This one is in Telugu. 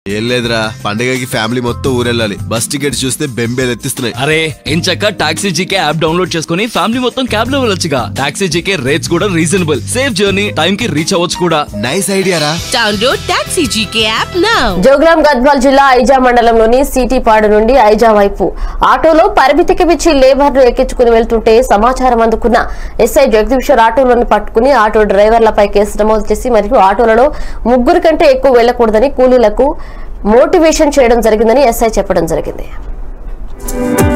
ఏం లేదురా పండగకి ఫ్యామిలీ మొత్తం ఊరెళ్ళాలి బస్ టికెట్ చూస్తే బెంబేలు ఎత్తిస్తున్నాయి అరే ఎంచక్క టాక్సీ జీకే యాప్ డౌన్లోడ్ చేసుకుని ఫ్యామిలీ మొత్తం క్యాబ్ లో వెళ్ళొచ్చుగా టాక్సీ జీకే రేట్స్ కూడా రీజనబుల్ సేఫ్ జర్నీ టైం కి రీచ్ అవ్వచ్చు కూడా నైస్ ఐడియా రా Download Taxi GK app now. జోగ్రాం గద్వాల్ జిల్లా ఐజా మండలంలోని సిటీపాడు నుండి ఐజా వైపు ఆటోలో పరిమితికి మించి లేబర్ ను ఎక్కించుకుని వెళ్తుంటే సమాచారం అందుకున్న ఎస్ఐ జగదీశ్వర్ ఆటోలను పట్టుకుని ఆటో డ్రైవర్లపై కేసు నమోదు చేసి మరియు ఆటోలలో ముగ్గురు కంటే ఎక్కువ వెళ్లకూడదని కూలీలకు మోటివేషన్ చేయడం జరిగిందని ఎస్ఐ చెప్పడం జరిగింది